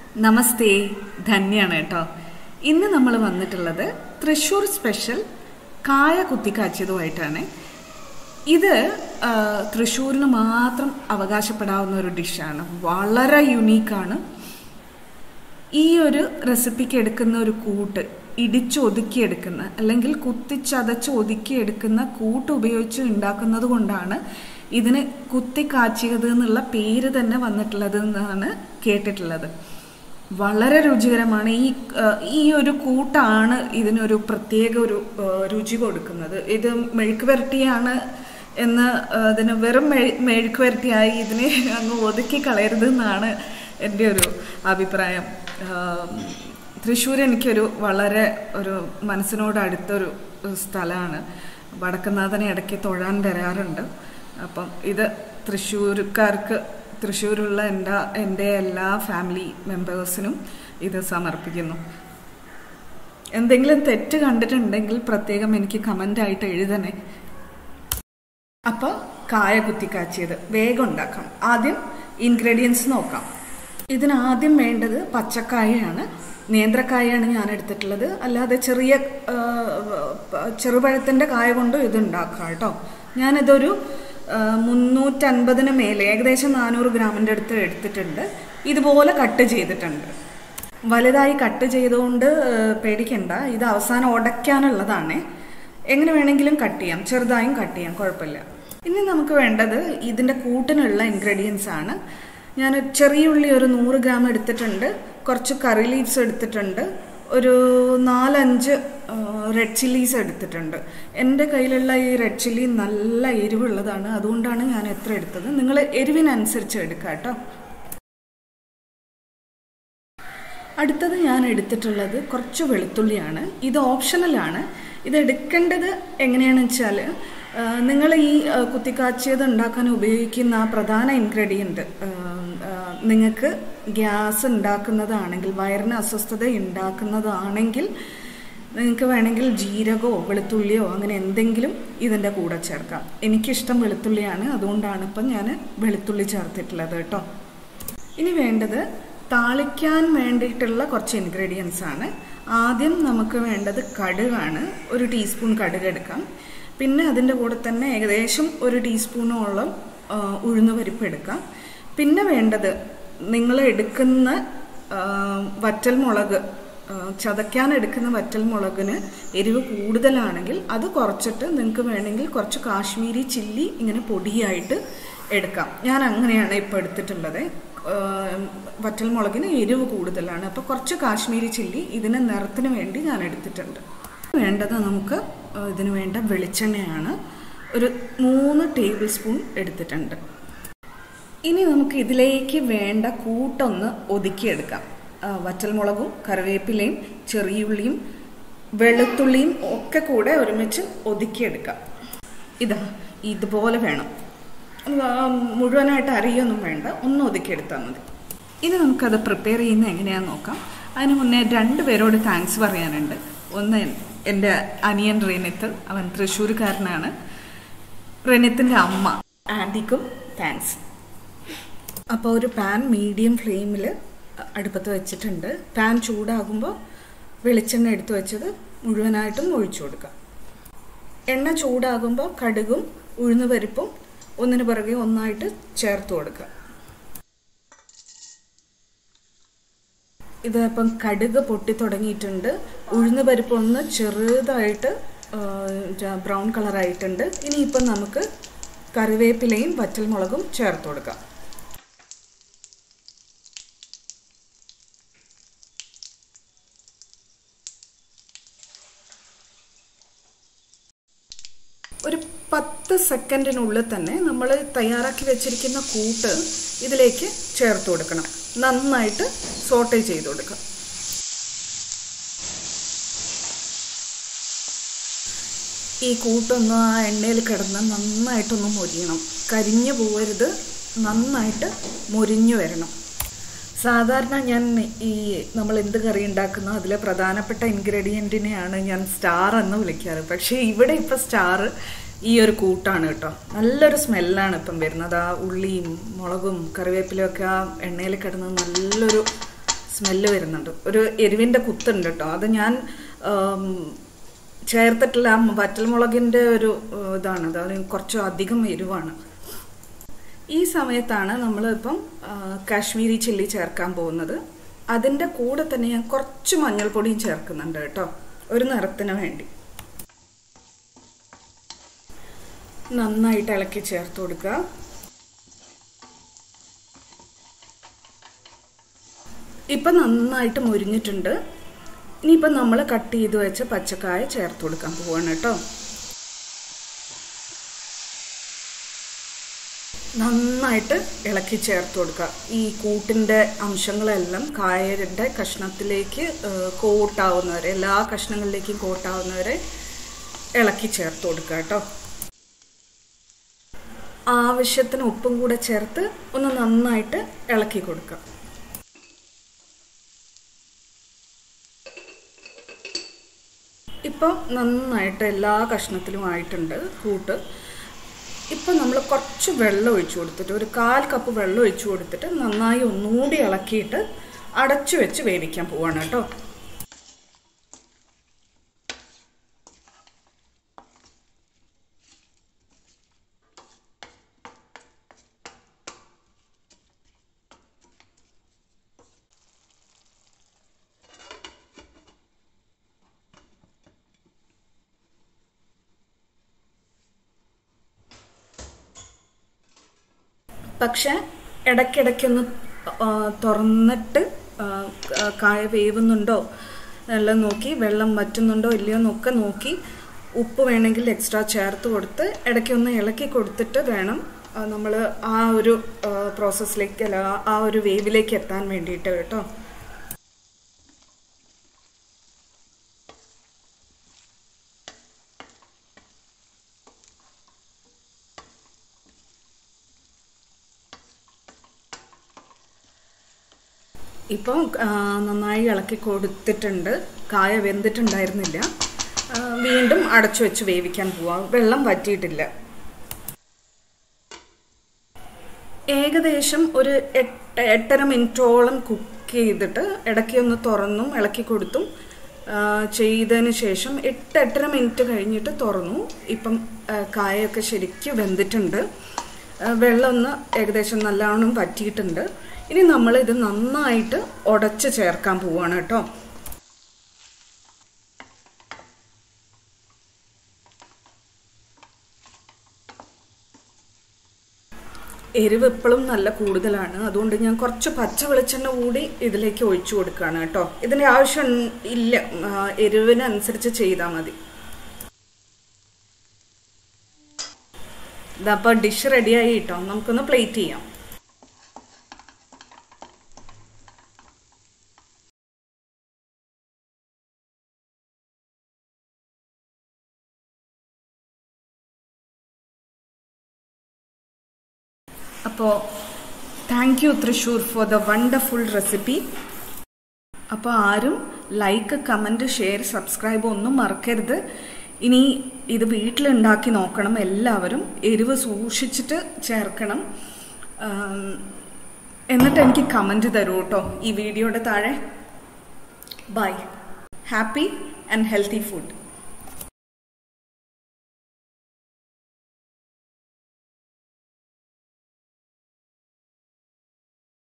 നമസ്തേ ധന്യാണ് കേട്ടോ ഇന്ന് നമ്മൾ വന്നിട്ടുള്ളത് തൃശ്ശൂർ സ്പെഷ്യൽ കായ കുത്തിക്കാച്ചിയതുമായിട്ടാണ് ഇത് ആ, തൃശ്ശൂരിന് മാത്രം അവകാശപ്പെടാവുന്ന ഒരു ഡിഷാണ് വളരെ യുണീക്കാണ് ഈ ഒരു റെസിപ്പിക്ക് എടുക്കുന്ന ഒരു കൂട്ട് ഇടിച്ചൊതുക്കിയെടുക്കുന്ന അല്ലെങ്കിൽ കുത്തിച്ചതച്ച് ഒതുക്കിയെടുക്കുന്ന കൂട്ട് ഉപയോഗിച്ച് ഉണ്ടാക്കുന്നത് കൊണ്ടാണ് ഇതിന് കുത്തിക്കാച്ചിയത് എന്നുള്ള പേര് തന്നെ വന്നിട്ടുള്ളത് എന്നാണ് കേട്ടിട്ടുള്ളത് വളരെ രുചികരമാണ് ഈ ആ, ഈ ഒരു കൂട്ടാണ് ഇതിനൊരു പ്രത്യേക ഒരു ആ, രുചി കൊടുക്കുന്നത് ഇത് മെഴുക്ക് വരട്ടിയാണ് എന്ന് ആ, ഇതിന് വെറും മെഴു മെഴുക്ക് വരട്ടിയായി ഇതിനെ അങ്ങ് ഒതുക്കി കളയരുത് എന്നാണ് എൻ്റെ ഒരു അഭിപ്രായം ആം, തൃശ്ശൂർ എനിക്കൊരു വളരെ ഒരു മനസ്സിനോട് അടുത്തൊരു സ്ഥലമാണ് വടക്കുന്നാഥനെ ഇടയ്ക്ക് തൊഴാൻ വരാറുണ്ട് അപ്പം ഇത് തൃശ്ശൂർക്കാർക്ക് തൃശ്ശൂരുള്ള എൻ്റെ എൻ്റെ എല്ലാ ഫാമിലി മെമ്പേഴ്സിനും ഇത് സമർപ്പിക്കുന്നു എന്തെങ്കിലും തെറ്റ് കണ്ടിട്ടുണ്ടെങ്കിൽ പ്രത്യേകം എനിക്ക് കമൻ്റ് ആയിട്ട് എഴുതണേ അപ്പോൾ കായ കുത്തിക്കാച്ചിയത് വേഗം ഉണ്ടാക്കാം ആദ്യം ഇൻഗ്രീഡിയൻസ് നോക്കാം ഇതിന് ആദ്യം വേണ്ടത് പച്ചക്കായയാണ് നേന്ത്രക്കായാണ് ഞാൻ എടുത്തിട്ടുള്ളത് അല്ലാതെ ചെറിയ ആ, പ- ചെറുപഴത്തിൻ്റെ കായ കൊണ്ടും ഇത് ഉണ്ടാക്കാം കേട്ടോ ഞാനിതൊരു ആ, മുന്നൂറ്റൻപതിന് മേലെ ഏകദേശം നാനൂറ് ഗ്രാമിൻ്റെ അടുത്ത് എടുത്തിട്ടുണ്ട് ഇതുപോലെ കട്ട് ചെയ്തിട്ടുണ്ട് വലുതായി കട്ട് ചെയ്തുകൊണ്ട് ആ, പേടിക്കണ്ട ഇത് അവസാനം ഉടയ്ക്കാനുള്ളതാണ് എങ്ങനെ വേണമെങ്കിലും കട്ട് ചെയ്യാം ചെറുതായും കട്ട് ചെയ്യാം കുഴപ്പമില്ല ഇനി നമുക്ക് വേണ്ടത് ഇതിൻ്റെ കൂട്ടിനുള്ള ഇൻഗ്രീഡിയൻസ് ആണ് ഞാൻ ചെറിയ ഉള്ളി ഒരു നൂറ് ഗ്രാം എടുത്തിട്ടുണ്ട് കുറച്ച് കറി ലീവ്സ് എടുത്തിട്ടുണ്ട് ഒരു നാലഞ്ച് റെഡ് ചില്ലീസ് എടുത്തിട്ടുണ്ട് എൻ്റെ കയ്യിലുള്ള ഈ റെഡ് ചില്ലി നല്ല എരിവുള്ളതാണ് അതുകൊണ്ടാണ് ഞാൻ എത്ര എടുത്തത് നിങ്ങൾ എരിവിനനുസരിച്ച് എടുക്കാം കേട്ടോ അടുത്തത് ഞാൻ എടുത്തിട്ടുള്ളത് കുറച്ച് വെളുത്തുള്ളിയാണ് ഇത് ഓപ്ഷണലാണ് ഇത് എടുക്കേണ്ടത് എങ്ങനെയാണെന്ന് വെച്ചാൽ നിങ്ങൾ ഈ ആ, കുത്തിക്കാച്ചിയത് ഉണ്ടാക്കാൻ ഉപയോഗിക്കുന്ന ആ പ്രധാന ഇൻഗ്രീഡിയൻറ്റ് നിങ്ങൾക്ക് ഗ്യാസ് ഉണ്ടാക്കുന്നതാണെങ്കിൽ വയറിന് അസ്വസ്ഥത ഉണ്ടാക്കുന്നതാണെങ്കിൽ നിങ്ങൾക്ക് വേണമെങ്കിൽ ജീരകമോ വെളുത്തുള്ളിയോ അങ്ങനെ എന്തെങ്കിലും ഇതിൻ്റെ കൂടെ ചേർക്കാം എനിക്കിഷ്ടം വെളുത്തുള്ളിയാണ് അതുകൊണ്ടാണ് ഇപ്പം ഞാൻ വെളുത്തുള്ളി ചേർത്തിട്ടുള്ളത് കേട്ടോ ഇനി വേണ്ടത് താളിക്കാൻ വേണ്ടിയിട്ടുള്ള കുറച്ച് ഇൻഗ്രീഡിയൻസ് ആണ് ആദ്യം നമുക്ക് വേണ്ടത് കടുകാണ് ഒരു ടീസ്പൂൺ കടുക് എടുക്കാം പിന്നെ അതിൻ്റെ കൂടെ തന്നെ ഏകദേശം ഒരു ടീസ്പൂണോളം ആ, ഉഴുന്ന് പരിപ്പ് എടുക്കാം പിന്നെ വേണ്ടത് നിങ്ങൾ എടുക്കുന്ന ആ, വറ്റൽ മുളക് ആ, ചതയ്ക്കാൻ എടുക്കുന്ന വറ്റൽ മുളകിന് എരിവ് കൂടുതലാണെങ്കിൽ അത് കുറച്ചിട്ട് നിങ്ങൾക്ക് വേണമെങ്കിൽ കുറച്ച് കാശ്മീരി ചില്ലി ഇങ്ങനെ പൊടിയായിട്ട് എടുക്കാം ഞാൻ അങ്ങനെയാണ് ഇപ്പോൾ എടുത്തിട്ടുള്ളത് ആ, വറ്റൽ മുളകിന് എരിവ് കൂടുതലാണ് അപ്പോൾ കുറച്ച് കാശ്മീരി ചില്ലി ഇതിന് നിറത്തിന് വേണ്ടി ഞാൻ എടുത്തിട്ടുണ്ട് വേണ്ടത് നമുക്ക് ആ, ഇതിന് വേണ്ട വെളിച്ചെണ്ണയാണ് ഒരു മൂന്ന് ടേബിൾ സ്പൂൺ എടുത്തിട്ടുണ്ട് ഇനി നമുക്ക് ഇതിലേക്ക് വേണ്ട കൂട്ടൊന്ന് ഒതുക്കിയെടുക്കാം ആ, വറ്റൽമുളകും കറിവേപ്പിലയും ചെറിയുള്ളിയും വെളുത്തുള്ളിയും ഒക്കെ കൂടെ ഒരുമിച്ച് ഒതുക്കിയെടുക്കാം ഇതാ ഇതുപോലെ വേണം ആ, മുഴുവനായിട്ട് അരിയൊന്നും വേണ്ട ഒന്ന് ഒതുക്കിയെടുത്താൽ മതി ഇനി നമുക്കത് പ്രിപ്പയർ ചെയ്യുന്ന എങ്ങനെയാണെന്ന് നോക്കാം അതിന് മുന്നേ രണ്ട് പേരോട് താങ്ക്സ് പറയാനുണ്ട് ഒന്ന് എൻ്റെ അനിയൻ റെനിത്ത് അവൻ തൃശ്ശൂർക്കാരനാണ് റെനിത്തിൻ്റെ അമ്മ ആൻറ്റിക്കും താങ്ക്സ് അപ്പോൾ ഒരു പാൻ മീഡിയം ഫ്ലെയിമിൽ അടുപ്പത്ത് വെച്ചിട്ടുണ്ട് പാൻ ചൂടാകുമ്പോൾ വെളിച്ചെണ്ണ എടുത്തു വെച്ചത് മുഴുവനായിട്ടും ഒഴിച്ചു കൊടുക്കാം എണ്ണ ചൂടാകുമ്പോൾ കടുകും ഉഴുന്ന് പരിപ്പും ഒന്നിനു പുറകെ ഒന്നായിട്ട് ചേർത്ത് കൊടുക്കുക ഇത് ഇപ്പം കടുക് പൊട്ടി തുടങ്ങിയിട്ടുണ്ട് ഉഴുന്ന് പരിപ്പ് ഒന്ന് ചെറുതായിട്ട് ബ്രൗൺ കളറായിട്ടുണ്ട് ഇനിയിപ്പം നമുക്ക് കറിവേപ്പിലയും വറ്റൽമുളകും ചേർത്ത് കൊടുക്കാം ഒരു പത്ത് സെക്കൻഡിനുള്ളിൽ തന്നെ നമ്മൾ തയ്യാറാക്കി വെച്ചിരിക്കുന്ന കൂട്ട് ഇതിലേക്ക് ചേർത്ത് കൊടുക്കണം നന്നായിട്ട് സോട്ടേ ചെയ്ത് കൊടുക്കുക ഈ കൂട്ടൊന്ന് ആ എണ്ണയിൽ കിടന്ന് നന്നായിട്ടൊന്ന് മൊരിയണം കരിഞ്ഞു പോവരുത് നന്നായിട്ട് മൊരിഞ്ഞു വരണം സാധാരണ ഞാൻ ഈ നമ്മൾ എന്ത് കറി ഉണ്ടാക്കുന്നോ അതിലെ പ്രധാനപ്പെട്ട ഇൻഗ്രീഡിയൻറ്റിനെയാണ് ഞാൻ സ്റ്റാർ എന്ന് വിളിക്കാറ് പക്ഷേ ഇവിടെ ഇപ്പം സ്റ്റാർ ഈ ഒരു കൂട്ടാണ് കേട്ടോ നല്ലൊരു സ്മെല്ലാണ് ഇപ്പം വരുന്നത് ആ ഉള്ളിയും മുളകും കറിവേപ്പിലയും ഒക്കെ ആ എണ്ണയിൽ കിടന്ന് നല്ലൊരു സ്മെല്ല് വരുന്നുണ്ട് ഒരു എരിവിൻ്റെ കുത്തുണ്ട് കേട്ടോ അത് ഞാൻ ആം, ചേർത്തിട്ടുള്ള ആ വറ്റൽമുളകിൻ്റെ ഒരു ഏഹ്, ഇതാണ് അത് കുറച്ച് അധികം എരിവാണ് ഈ സമയത്താണ് നമ്മൾ ഇപ്പം കാശ്മീരി ചില്ലി ചേർക്കാൻ പോകുന്നത് അതിൻ്റെ കൂടെ തന്നെ ഞാൻ കുറച്ച് മഞ്ഞൾപ്പൊടിയും ചേർക്കുന്നുണ്ട് കേട്ടോ ഒരു നിറത്തിന് വേണ്ടി നന്നായിട്ട് ഇളക്കി ചേർത്ത് കൊടുക്കുക ഇപ്പം നന്നായിട്ട് മുരിഞ്ഞിട്ടുണ്ട് ഇനിയിപ്പം നമ്മൾ കട്ട് ചെയ്ത് വെച്ച പച്ചക്കായ ചേർത്ത് കൊടുക്കാൻ പോവാണ് കേട്ടോ നന്നായിട്ട് ഇളക്കി ചേർത്ത് കൊടുക്കുക ഈ കൂട്ടിൻ്റെ അംശങ്ങളെല്ലാം കായയുടെ കഷ്ണത്തിലേക്ക് കോട്ടാവുന്നവരെ എല്ലാ കഷ്ണങ്ങളിലേക്കും കോട്ടാവുന്നവരെ ഇളക്കി ചേർത്ത് കൊടുക്കുക കേട്ടോ ആവശ്യത്തിന് ഉപ്പും കൂടെ ചേർത്ത് ഒന്ന് നന്നായിട്ട് ഇളക്കി കൊടുക്കുക ഇപ്പോൾ നന്നായിട്ട് എല്ലാ കഷ്ണത്തിലും ആയിട്ടുണ്ട് കൂട്ട് ഇപ്പം നമ്മൾ കുറച്ച് വെള്ളം ഒഴിച്ചു കൊടുത്തിട്ട് ഒരു കാൽ കപ്പ് വെള്ളം ഒഴിച്ചു കൊടുത്തിട്ട് നന്നായി ഒന്നുകൂടി ഇളക്കിയിട്ട് അടച്ചു വെച്ച് വേവിക്കാൻ പോവാണ് കേട്ടോ പക്ഷെ ഇടയ്ക്കിടയ്ക്കൊന്ന് ആ, തുറന്നിട്ട് ആ, കായ വേവുന്നുണ്ടോ എല്ലാം നോക്കി വെള്ളം വറ്റുന്നുണ്ടോ ഇല്ലയോ എന്നൊക്കെ നോക്കി ഉപ്പ് വേണമെങ്കിൽ എക്സ്ട്രാ ചേർത്ത് കൊടുത്ത് ഇടയ്ക്കൊന്ന് ഇളക്കി കൊടുത്തിട്ട് വേണം നമ്മൾ ആ ഒരു പ്രോസസ്സിലേക്ക് അല്ല ആ- ആ ഒരു വേവിലേക്ക് എത്താൻ വേണ്ടിയിട്ട് കേട്ടോ ഇപ്പം ആ, നന്നായി ഇളക്കി കൊടുത്തിട്ടുണ്ട് കായ വെന്തിട്ടുണ്ടായിരുന്നില്ല ആ, വീണ്ടും അടച്ചു വെച്ച് വേവിക്കാൻ പോവാം വെള്ളം വറ്റിയിട്ടില്ല ഏകദേശം ഒരു എട്ട് എട്ടര മിനിറ്റോളം കുക്ക് ചെയ്തിട്ട് ഇടയ്ക്ക് ഒന്ന് തുറന്നും ഇളക്കി കൊടുത്തും ആ, ചെയ്തതിന് ശേഷം എട്ട് എട്ടര മിനിറ്റ് കഴിഞ്ഞിട്ട് തുറന്നു ഇപ്പം ആ, കായൊക്കെ ശരിക്കും വെന്തിട്ടുണ്ട് ആ, വെള്ളം ഒന്ന് ഏകദേശം നല്ലവണ്ണം വറ്റിയിട്ടുണ്ട് ഇനി നമ്മൾ ഇത് നന്നായിട്ട് ഉടച്ച് ചേർക്കാൻ പോവാണ് കേട്ടോ എരിവ് എപ്പോഴും നല്ല കൂടുതലാണ് അതുകൊണ്ട് ഞാൻ കുറച്ച് പച്ച വെളിച്ചെണ്ണ കൂടി ഇതിലേക്ക് ഒഴിച്ചു കൊടുക്കുകയാണ് കേട്ടോ ഇതിൻ്റെ ആവശ്യം ഇല്ല ആ, എരിവിനനുസരിച്ച് ചെയ്താൽ മതി ഇതപ്പോൾ ഡിഷ് റെഡിയായി കേട്ടോ നമുക്കൊന്ന് പ്ലേറ്റ് ചെയ്യാം അപ്പോൾ thank you Thrissur for the wonderful recipe അപ്പോൾ ആരും ലൈക്ക് കമൻറ്റ് ഷെയർ സബ്സ്ക്രൈബ് ഒന്നും മറക്കരുത് ഇനി ഇത് വീട്ടിലുണ്ടാക്കി നോക്കണം എല്ലാവരും എരിവ് സൂക്ഷിച്ചിട്ട് ചേർക്കണം ആം, എന്നിട്ട് എനിക്ക് കമൻറ്റ് തരൂ കേട്ടോ ഈ വീഡിയോയുടെ താഴെ bye happy and healthy food